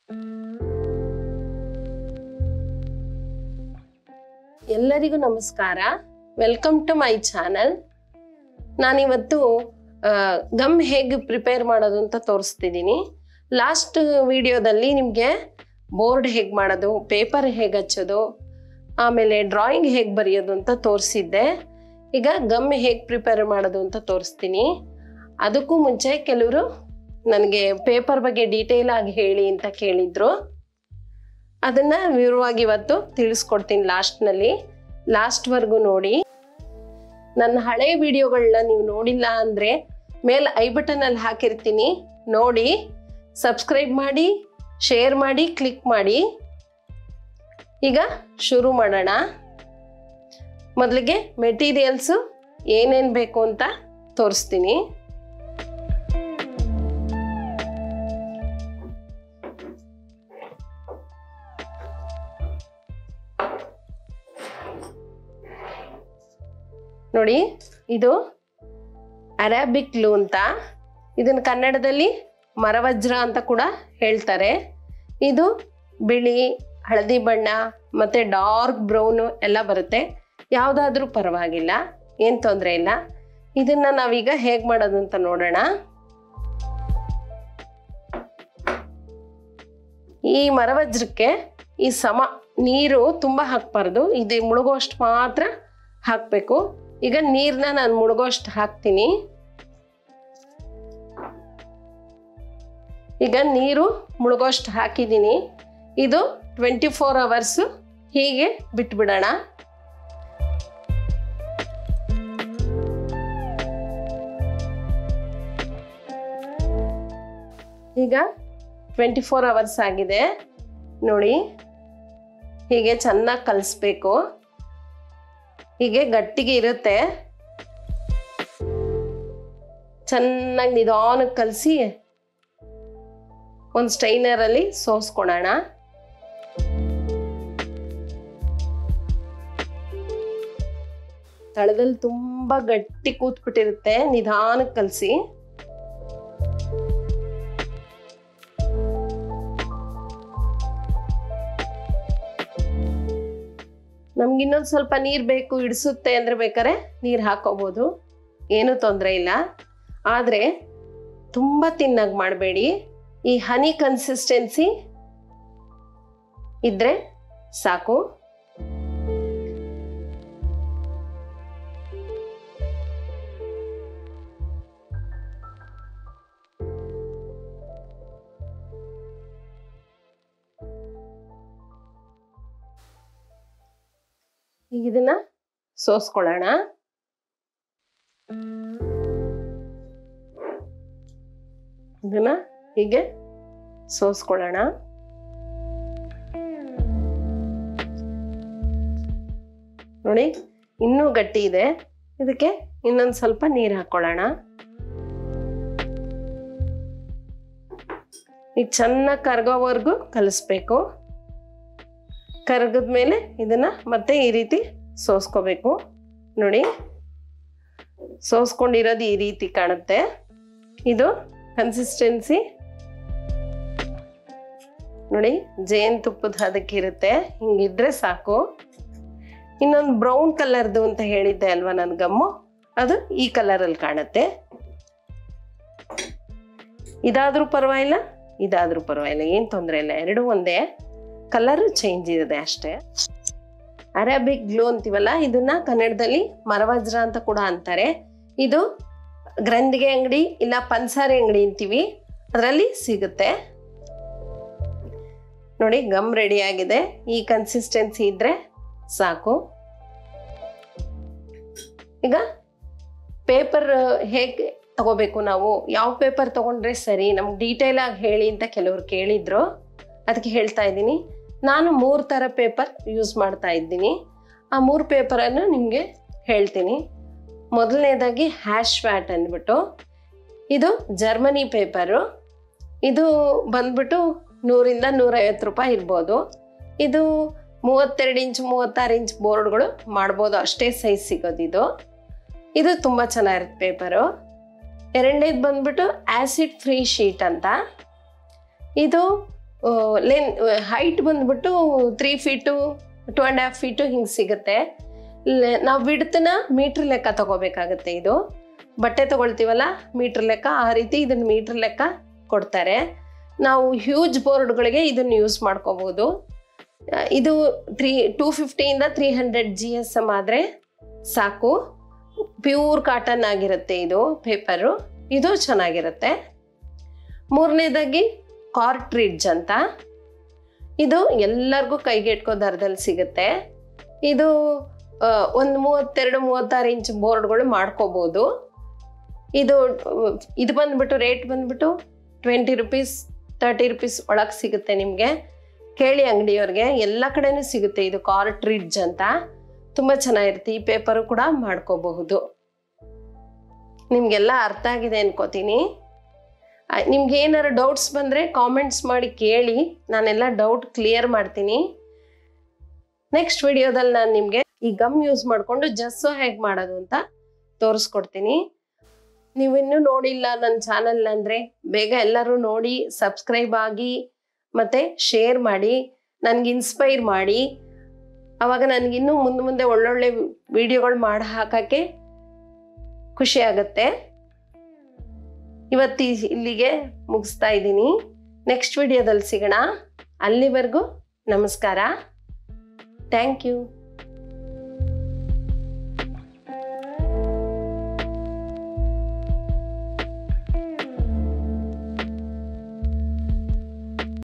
ಎಲ್ಲರಿಗೂ ನಮಸ್ಕಾರ welcome to my channel ನಾನಿವತ್ತು ಆ, ಗಮ್ ಹೇಗೆ ಪ್ರಿಪೇರ್ ಮಾಡೋದು ಅಂತ ತೋರಿಸ್ತಿದ್ದೀನಿ ಲಾಸ್ಟ್ ವಿಡಿಯೋದಲ್ಲಿ ನಿಮಗೆ ಬೋರ್ಡ್ ಹೇಗೆ ಮಾಡೋದು ಪೇಪರ್ ಹೇಗೆ ಹಚ್ಚೋದು ಆಮೇಲೆ ಡ್ರಾಯಿಂಗ್ ಹೇಗೆ ಬರೆಯೋದು ಅಂತ ತೋರಿಸಿದ್ದೆ ಈಗ ಗಮ್ ಹೇಗೆ ಪ್ರಿಪೇರ್ ಮಾಡೋದು ಅಂತ ತೋರಿಸ್ತೀನಿ ಅದಕ್ಕೂ ಮುಂಚೆ ಕೆಲವರು ನನಗೆ ಪೇಪರ್ ಬಗ್ಗೆ ಡೀಟೇಲ್ ಆಗಿ ಹೇಳಿ ಅಂತ ಕೇಳಿದ್ರು ಅದನ್ನ ವಿವರವಾಗಿ ಇವತ್ತು ತಿಳಿಸ್ಕೊಡ್ತೀನಿ ಲಾಸ್ಟ್ನಲ್ಲಿ ಲಾಸ್ಟ್ವರೆಗೂ ನೋಡಿ ನನ್ನ ಹಳೆ ವಿಡಿಯೋಗಳನ್ನ ನೀವು ನೋಡಿಲ್ಲ ಅಂದರೆ ಮೇಲೆ ಐ ಬಟನಲ್ಲಿ ಹಾಕಿರ್ತೀನಿ ನೋಡಿ ಸಬ್ಸ್ಕ್ರೈಬ್ ಮಾಡಿ ಶೇರ್ ಮಾಡಿ ಕ್ಲಿಕ್ ಮಾಡಿ ಈಗ ಶುರು ಮಾಡೋಣ ಮೊದಲಿಗೆ ಮೆಟೀರಿಯಲ್ಸು ಏನೇನು ಬೇಕು ಅಂತ ತೋರಿಸ್ತೀನಿ ನೋಡಿ ಇದು ಅರಾಬಿಕ್ ಲೂ ಅಂತ ಇದನ್ನು ಕನ್ನಡದಲ್ಲಿ ಮರವಜ್ರ ಅಂತ ಕೂಡ ಹೇಳ್ತಾರೆ ಇದು ಬಿಳಿ ಹಳದಿ ಬಣ್ಣ ಮತ್ತು ಡಾರ್ಕ್ ಬ್ರೌನು ಎಲ್ಲ ಬರುತ್ತೆ ಯಾವುದಾದ್ರೂ ಪರವಾಗಿಲ್ಲ ಏನು ತೊಂದರೆ ಇಲ್ಲ ಇದನ್ನು ನಾವೀಗ ಹೇಗೆ ಮಾಡೋದು ಅಂತ ನೋಡೋಣ ಈ ಮರವಜ್ರಕ್ಕೆ ಈ ಸಮ ನೀರು ತುಂಬ ಹಾಕ್ಬಾರ್ದು ಇದು ಮುಳುಗೋಷ್ಟು ಮಾತ್ರ ಹಾಕಬೇಕು ಈಗ ನೀರನ್ನ ನಾನು ಮುಳುಗೋಷ್ಟು ಹಾಕ್ತೀನಿ ಈಗ ನೀರು ಮುಳುಗೋಷ್ಟು ಹಾಕಿದ್ದೀನಿ ಇದು ಟ್ವೆಂಟಿ ಫೋರ್ ಅವರ್ಸು ಹೀಗೆ ಬಿಟ್ಬಿಡೋಣ ಈಗ ಟ್ವೆಂಟಿ ಫೋರ್ ಅವರ್ಸ್ ಆಗಿದೆ ನೋಡಿ ಹೀಗೆ ಚೆನ್ನಾಗಿ ಕಲಿಸ್ಬೇಕು ಹೀಗೆ ಗಟ್ಟಿಗೆ ಇರುತ್ತೆ ಚೆನ್ನಾಗಿ ನಿಧಾನಕ್ಕೆ ಕಲಸಿ ಒಂದು ಸ್ಟೈನರಲ್ಲಿ ಸೋಸ್ಕೊಳೋಣ ತಳದಲ್ಲಿ ತುಂಬ ಗಟ್ಟಿ ಕೂತ್ಬಿಟ್ಟಿರುತ್ತೆ ನಿಧಾನಕ್ಕೆ ಕಲಸಿ ನಮ್ಗೆ ಇನ್ನೊಂದು ಸ್ವಲ್ಪ ನೀರು ಬೇಕು ಇಡಿಸುತ್ತೆ ಅಂದರೆ ಬೇಕಾದ್ರೆ ನೀರು ಹಾಕೋಬೋದು ಏನೂ ತೊಂದರೆ ಇಲ್ಲ ಆದರೆ ತುಂಬ ತಿನ್ನಾಗಿ ಮಾಡಬೇಡಿ ಈ ಹನಿ ಕನ್ಸಿಸ್ಟೆನ್ಸಿ ಇದ್ರೆ ಸಾಕು ಈಗ ಇದನ್ನ ಸೋಸ್ಕೊಳ್ಳೋಣ ಇದನ್ನ ಹೀಗೆ ಸೋಸ್ಕೊಳ್ಳೋಣ ನೋಡಿ ಇನ್ನೂ ಗಟ್ಟಿ ಇದೆ ಇದಕ್ಕೆ ಇನ್ನೊಂದು ಸ್ವಲ್ಪ ನೀರು ಹಾಕೊಳ್ಳೋಣ ಈಗ ಚೆನ್ನಾಗಿ ಕರ್ಗೋವರೆಗೂ ಕಲಿಸ್ಬೇಕು ಕರಗದ್ಮೇಲೆ ಇದನ್ನ ಮತ್ತೆ ಈ ರೀತಿ ಸೋಸ್ಕೋಬೇಕು ನೋಡಿ ಸೋಸ್ಕೊಂಡಿರೋದು ಈ ರೀತಿ ಕಾಣುತ್ತೆ ಇದು ಕನ್ಸಿಸ್ಟೆನ್ಸಿ ನೋಡಿ ಜೇನುತುಪ್ಪದ ಅದಕ್ಕಿರುತ್ತೆ ಹಿಂಗಿದ್ರೆ ಸಾಕು ಇನ್ನೊಂದು ಬ್ರೌನ್ ಕಲರ್ದು ಅಂತ ಹೇಳಿದ್ದೆ ಅಲ್ವಾ ನನ್ನ ಗಮ್ಮು ಅದು ಈ ಕಲರಲ್ಲಿ ಕಾಣುತ್ತೆ ಇದಾದರೂ ಪರವಾಗಿಲ್ಲ ಇದಾದರೂ ಪರವಾಗಿಲ್ಲ ಏನು ತೊಂದರೆ ಇಲ್ಲ ಎರಡೂ ಒಂದೇ ಕಲರ್ ಚೇಂಜ್ ಇದೆ ಅಷ್ಟೇ ಅರೇಬಿಕ್ ಗ್ಲೋ ಅಂತೀವಲ್ಲ ಇದನ್ನ ಕನ್ನಡದಲ್ಲಿ ಮರವಜ್ರ ಅಂತ ಕೂಡ ಅಂತಾರೆ ಇದು ಗ್ರಂಥಿಗೆ ಅಂಗಡಿ ಇಲ್ಲ ಪನ್ಸಾರಿ ಅಂಗಡಿ ಅಂತೀವಿ ಅದರಲ್ಲಿ ಸಿಗುತ್ತೆ ನೋಡಿ ಗಮ್ ರೆಡಿ ಆಗಿದೆ ಈ ಕನ್ಸಿಸ್ಟೆನ್ಸಿ ಇದ್ರೆ ಸಾಕು ಈಗ ಪೇಪರ್ ಹೇಗೆ ತಗೋಬೇಕು ನಾವು ಯಾವ ಪೇಪರ್ ತಗೊಂಡ್ರೆ ಸರಿ ನಮ್ಗೆ ಡೀಟೇಲ್ ಆಗಿ ಹೇಳಿ ಅಂತ ಕೆಲವರು ಕೇಳಿದ್ರು ಅದಕ್ಕೆ ಹೇಳ್ತಾ ಇದ್ದೀನಿ ನಾನು ಮೂರು ಥರ ಪೇಪರ್ ಯೂಸ್ ಮಾಡ್ತಾ ಇದ್ದೀನಿ ಆ ಮೂರು ಪೇಪರನ್ನು ನಿಮಗೆ ಹೇಳ್ತೀನಿ ಮೊದಲನೇದಾಗಿ ಹ್ಯಾಶ್ ವ್ಯಾಟ್ ಅಂದ್ಬಿಟ್ಟು ಇದು ಜರ್ಮನಿ ಪೇಪರು ಇದು ಬಂದ್ಬಿಟ್ಟು ನೂರಿಂದ ನೂರೈವತ್ತು ರೂಪಾಯಿ ಇರ್ಬೋದು ಇದು ಮೂವತ್ತೆರಡು ಇಂಚ್ ಮೂವತ್ತಾರು ಇಂಚ್ ಬೋರ್ಡ್ಗಳು ಮಾಡ್ಬೋದು ಅಷ್ಟೇ ಸೈಜ್ ಸಿಗೋದು ಇದು ಇದು ತುಂಬ ಚೆನ್ನಾಗಿರುತ್ತೆ ಪೇಪರು ಎರಡನೇದು ಬಂದ್ಬಿಟ್ಟು ಆ್ಯಸಿಡ್ ಫ್ರೀ ಶೀಟ್ ಅಂತ ಇದು ಲೆನ್ ಹೈಟ್ ಬಂದ್ಬಿಟ್ಟು three feet two and half feet ಹಿಂಗೆ ಸಿಗುತ್ತೆ ನಾವು ಬಿಡ್ತನ ಮೀಟ್ರ್ ಲೆಕ್ಕ ತಗೋಬೇಕಾಗತ್ತೆ ಇದು ಬಟ್ಟೆ ತಗೊಳ್ತೀವಲ್ಲ ಮೀಟ್ರ್ ಲೆಕ್ಕ ಆ ರೀತಿ ಇದನ್ನು ಮೀಟ್ರ್ ಲೆಕ್ಕ ಕೊಡ್ತಾರೆ ನಾವು ಹ್ಯೂಜ್ ಬೋರ್ಡ್ಗಳಿಗೆ ಇದನ್ನು ಯೂಸ್ ಮಾಡ್ಕೋಬೋದು ಆ, ಇದು ತ್ರೀ ಟೂ ಫಿಫ್ಟಿಯಿಂದ three hundred G S M ಆದರೆ ಸಾಕು ಪ್ಯೂರ್ ಕಾಟನ್ ಆಗಿರುತ್ತೆ ಇದು ಪೇಪರು ಇದು ಚೆನ್ನಾಗಿರುತ್ತೆ ಮೂರನೇದಾಗಿ ಕಾರ್ಟ್ರಿಡ್ಜ್ ಅಂತ ಇದು ಎಲ್ಲರಿಗೂ ಕೈಗೆ ಎಟ್ಕೋ ದರದಲ್ಲಿ ಸಿಗುತ್ತೆ ಇದು ಒಂದು ಮೂವತ್ತೆರಡು ಮೂವತ್ತಾರು ಇಂಚ್ ಬೋರ್ಡ್ಗಳು ಮಾಡ್ಕೋಬೋದು ಇದು ಇದು ಬಂದ್ಬಿಟ್ಟು ರೇಟ್ ಬಂದ್ಬಿಟ್ಟು ಟ್ವೆಂಟಿ ರುಪೀಸ್ ತರ್ಟಿ ರುಪೀಸ್ ಒಳಗೆ ಸಿಗುತ್ತೆ ನಿಮಗೆ ಕೇಳಿ ಅಂಗಡಿಯವ್ರಿಗೆ ಎಲ್ಲ ಕಡೆನೂ ಸಿಗುತ್ತೆ ಇದು ಕಾರ್ಟ್ರಿಡ್ಜ್ ಅಂತ ತುಂಬ ಚೆನ್ನಾಗಿರುತ್ತೆ ಈ ಪೇಪರು ಕೂಡ ಮಾಡ್ಕೋಬಹುದು ನಿಮಗೆಲ್ಲ ಅರ್ಥ ಆಗಿದೆ ಅನ್ಕೋತೀನಿ ನಿಮ್ಗೆ ಏನಾರು ಡೌಟ್ಸ್ ಬಂದರೆ ಕಾಮೆಂಟ್ಸ್ ಮಾಡಿ ಕೇಳಿ ನಾನೆಲ್ಲ ಡೌಟ್ ಕ್ಲಿಯರ್ ಮಾಡ್ತೀನಿ ನೆಕ್ಸ್ಟ್ ವಿಡಿಯೋದಲ್ಲಿ ನಾನು ನಿಮಗೆ ಈ ಗಮ್ ಯೂಸ್ ಮಾಡಿಕೊಂಡು ಜಸ್ಸು ಹೇಗೆ ಮಾಡೋದು ಅಂತ ತೋರಿಸ್ಕೊಡ್ತೀನಿ ನೀವಿನ್ನೂ ನೋಡಿಲ್ಲ ನನ್ನ ಚಾನಲ್ ಅಂದರೆ ಬೇಗ ಎಲ್ಲರೂ ನೋಡಿ ಸಬ್ಸ್ಕ್ರೈಬ್ ಆಗಿ ಮತ್ತು ಶೇರ್ ಮಾಡಿ ನನಗೆ ಇನ್ಸ್ಪೈರ್ ಮಾಡಿ ಆವಾಗ ನನಗಿನ್ನೂ ಮುಂದೆ ಮುಂದೆ ಒಳ್ಳೊಳ್ಳೆ ವಿಡಿಯೋಗಳು ಮಾಡಿ ಹಾಕೋಕ್ಕೆ ಖುಷಿ ಆಗುತ್ತೆ ಇವತ್ತು ಈ- ಇಲ್ಲಿಗೆ ಮುಗಿಸ್ತಾ ಇದ್ದೀನಿ ನೆಕ್ಸ್ಟ್ ವಿಡಿಯೋದಲ್ಲಿ ಸಿಗೋಣ ಅಲ್ಲಿವರೆಗೂ ನಮಸ್ಕಾರ ಥ್ಯಾಂಕ್ ಯು